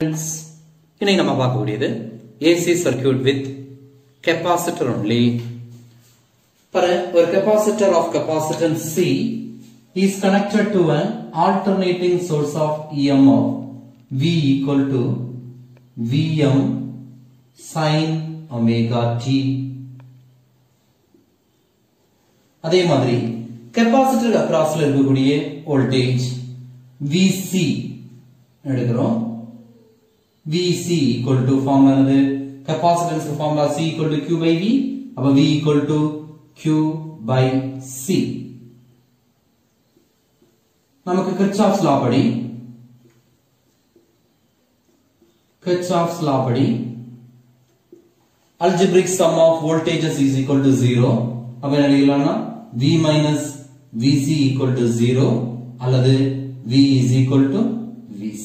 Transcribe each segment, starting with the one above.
இன்னைக்கு நம்ம பார்க்கக்கூடியது AC circuit with capacitor only பாரு ஒரு capacitor of capacitance C is connected to an alternating source of EMF V equal to Vm sin omega t அதே மாதிரி capacitor அக்ராஸ்ல இருக்கக்கூடிய வோல்டேஜ் VC எடுக்கிறோம் VC equal to ஃபார்முலா என்னது capacitance formula C equal to Q by V அப்ப V equal to Q by C நமக்கு Kirchhoff's law படி Kirchhoff's law படி algebraic sum of voltages is equal to 0 அப்ப என்ன எழுதலாம்னா V minus VC equal to 0 அல்லது V is equal to VC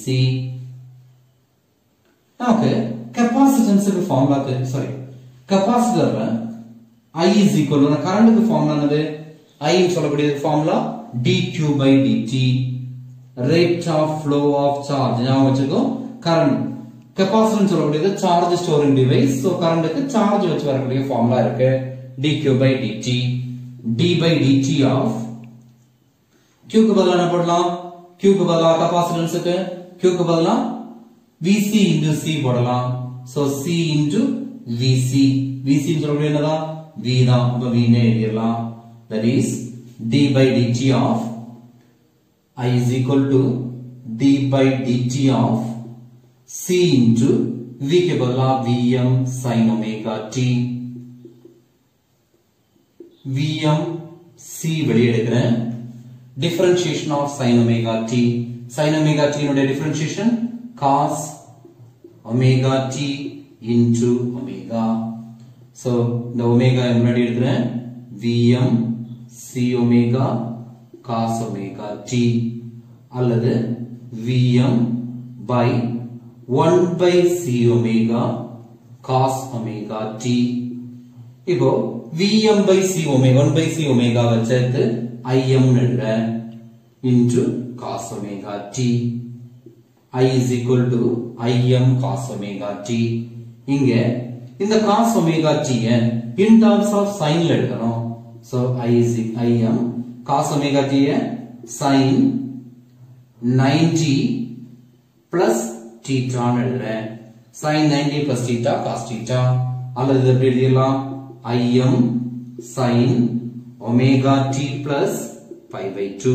நமக்கு கெப்பாசிட்டன்ஸுக்கு ஃபார்முலாக்கு சாரி கெப்பாசிட்டர்ல I is equal to கரண்ட்டுக்கு ஃபார்முலா என்னது I ன்னு சொல்லக்கூடிய formula dq by dt rate of flow of charge ஞாபகம் வச்சுக்கோ கரண்ட் கெப்பாசிட்டன்ஸ் சொல்லக்கூடியது சார்ஜ் ஸ்டோரிங் டிவைஸ் சோ கரண்ட்டுக்கு சார்ஜ் வச்சு வரக்கூடிய ஃபார்முலா இருக்கு dq by dt d by dt of q க்கு பதிலா என்ன போடலாம் q க்கு பதிலா கெப்பாசிட்டன்ஸ்க்கு q க்கு பதிலா vc into c போடலாம் so c into vc vc ன்னு சொல்லக்கூடிய என்னதான் v தான் அப்ப v னே எழுதிடலாம் that is d by dt of i is equal to d by dt of c into v के बदला vm sin omega t vm c வெளியே எடுக்கிறேன் differentiation of sin omega t sin omega t னுடைய differentiation cos omega t into omega so இந்த omega முன்னாடி எடுக்கிறேன் vm c omega cos omega t அல்லது vm by 1 by c omega cos omega t இப்போ vm by c omega 1 by c omega வச்சது im எழுதுறேன் into cos omega t i is equal to im cos omega t இங்க இந்த cos omega t in terms of sin ல எடுக்கணும் so i is im cos omega t sin 90 plus theta ன்னு எழுதுறேன் sin 90 plus theta cos theta அல்லது இது எப்படி எழுதிடலாம் im sin omega t plus pi by 2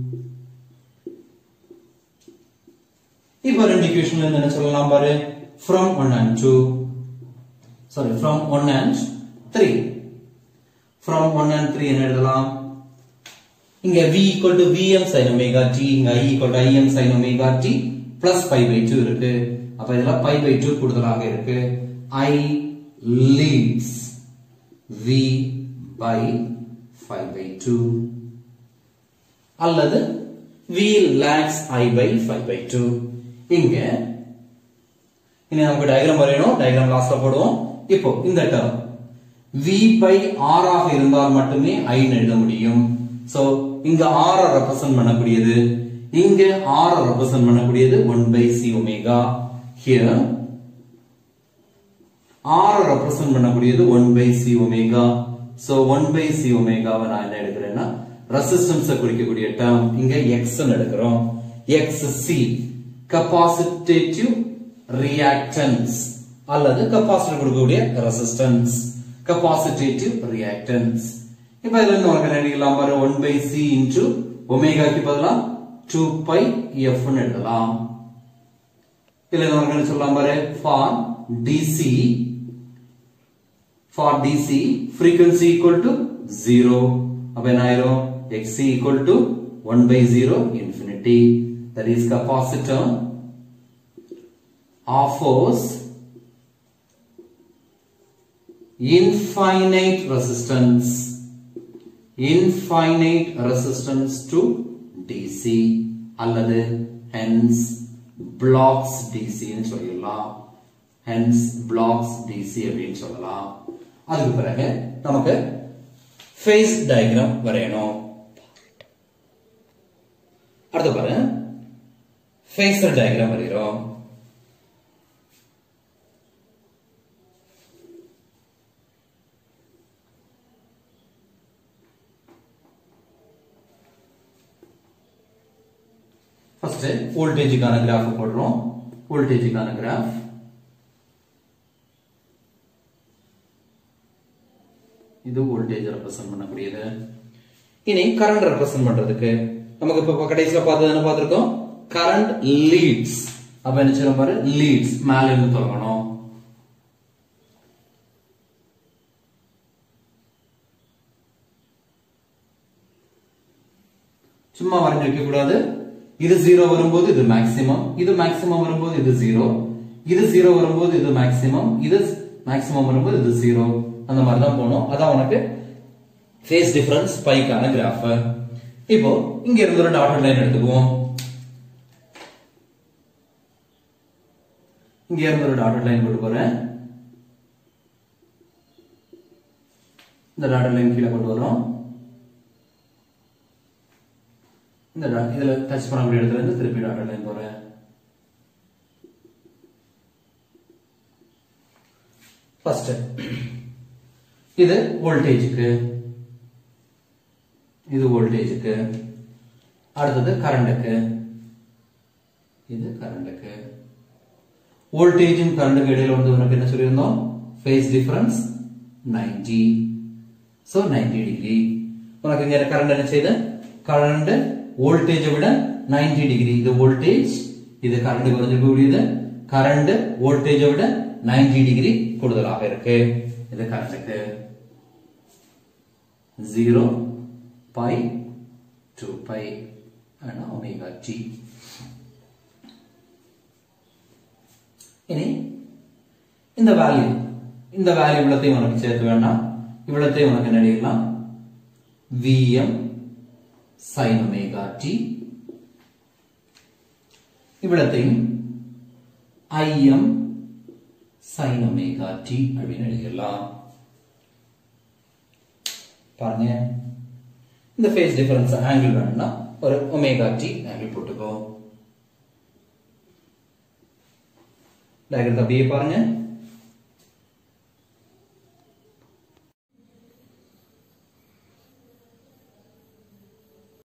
இப்போ ரெண்டு ஈக்குவேஷன்ல இருந்து என்ன சொல்லலாம் பாரு from 1 and 2 sorry from 1 and 3 from 1 and 3 என்ன எழுதலாம் இங்க v equal to vm sin omega t இங்க i equal to im sin omega t plus pi by 2 இருக்கு அப்ப இதெல்லாம் pi by 2 கூடுதலாக இருக்கு i leads v by 5 by 2 அல்லது v lags i by 5 by 2 இங்க இனி நமக்கு டயக்ராம் வரையணும் டயக்ராம் லாஸ்ட்ல போடுவோம் இப்போ இந்த டேர்ம் v by r ஆக இருந்தால் மட்டுமே i ன்னு எழுத முடியும் சோ இங்க r ரெப்ரசன்ட் பண்ணக்கூடியது இங்க r ரெப்ரசன்ட் பண்ணக்கூடியது 1 by c omega here r represent பண்ணக்கூடியது 1 by c omega so 1 by c omega வை நான் என்ன எடுக்கிறேன்னா ரெசிஸ்டன்ஸ் குறிக்கக்கூடிய டேர்ம் இங்க x ன்னு எடுக்கிறோம் xc கெபாசிட்டிவ் ரியாக்டன்ஸ் அல்லது கெபாசிட்டர் கொடுக்கக்கூடிய ரெசிஸ்டன்ஸ் கெபாசிட்டிவ் ரியாக்டன்ஸ் இப்ப இதுல இருந்து உனக்கு என்ன எழுதிக்கலாம் பாரு 1 by c into ஒமேகாக்கு பதிலா 2 pi f ன்னு எழுதலாம் இதுல இருந்து உனக்கு என்ன சொல்லலாம் பாரு for dc for dc frequency equal to 0 அப்ப என்ன ஆயிரும் xc equal to 1 by 0 infinity that is capacitor offers infinite resistance infinite resistance to DC அல்லது hence blocks DC ன்னு சொல்லிடலாம் hence blocks DC அப்படின்னு சொல்லலாம் அதுக்கு பிறகு நமக்கு phase diagram வரையணும் அடுத்து பாரு phasor diagram வரைகிறோம் ஃபர்ஸ்ட் வோல்டேஜுக்கான கிராஃப் போடுறோம் வோல்டேஜுக்கான கிராஃப் இது வோல்டேஜ் ரெப்ரசன்ட் பண்ணக்கூடியது இனி கரண்ட் ரெப்ரசன்ட் பண்றதுக்கு நமக்கு இப்ப கடைசியில பார்த்தது என்ன பார்த்திருக்கோம் கரண்ட் லீட்ஸ் அப்ப என்ன செய்யணும் பாரு லீட்ஸ் மேல இருந்து தொடங்கணும் சும்மா வரைஞ்சு வைக்க கூடாது இது ஜீரோ வரும்போது இது மேக்சிமம் இது மேக்சிமம் வரும்போது இது ஜீரோ இது ஜீரோ வரும்போது இது மேக்சிமம் இது மேக்சிமம் வரும்போது இது ஜீரோ அந்த மாதிரி தான் போகணும் அதான் உனக்கு ஃபேஸ் டிஃபரன்ஸ் பைக்கான கிராஃப் இப்போ இங்க இருந்து ஒரு டாட்டட் லைன் எடுத்துக்குவோம் இங்க இருந்து ஒரு டாட்டட் லைன் போட்டு போறேன் இந்த டாட்டட் லைன் கீழே கொண்டு வரோம் இந்த dot- இதுல டச் பண்ணக்கூடிய இடத்துல இருந்து திருப்பி டாட்டட் லைன் போறேன் ஃபர்ஸ்ட் இது வோல்டேஜுக்கு இது வோல்டேஜுக்கு அடுத்தது கரண்ட்டுக்கு இது கரண்ட்டுக்கு வோல்டேஜும் கரண்ட்டுக்கு இடையில வந்து உனக்கு என்ன சொல்லியிருந்தோம் ஃபேஸ் டிஃபரன்ஸ் 90 சோ 90 டிகிரி உனக்கு இங்க கரண்ட் என்ன செய்யுது கரண்ட் வோல்டேஜை விட 90 டிகிரி இது வோல்டேஜ் இது கரண்ட் குறைஞ்சிருக்கக்கூடியது கரண்ட் வோல்டேஜை விட 90 டிகிரி கூடுதலாக இருக்கு இது கரண்ட்டுக்கு zero by two pi omega T இனி இந்த வேல்யூ இந்த வேல்யூ இவ்வளத்தையும் உனக்கு சேர்த்து வேண்டாம் இவ்வளத்தையும் உனக்கு என்ன எழுதிடலாம் விஎம் சைன் ஒமேகா டி இவ்வளத்தையும் ஐஎம் சைன் ஒமேகா டி அப்படின்னு எழுதிடலாம் பாருங்க இந்த ஃபேஸ் டிஃபரன்ஸ் ஆங்கிள் வேணும்னா ஒரு ஒமேகா டி ஆங்கிள் போட்டுக்கோ டயக்ராம் அப்படியே பாருங்க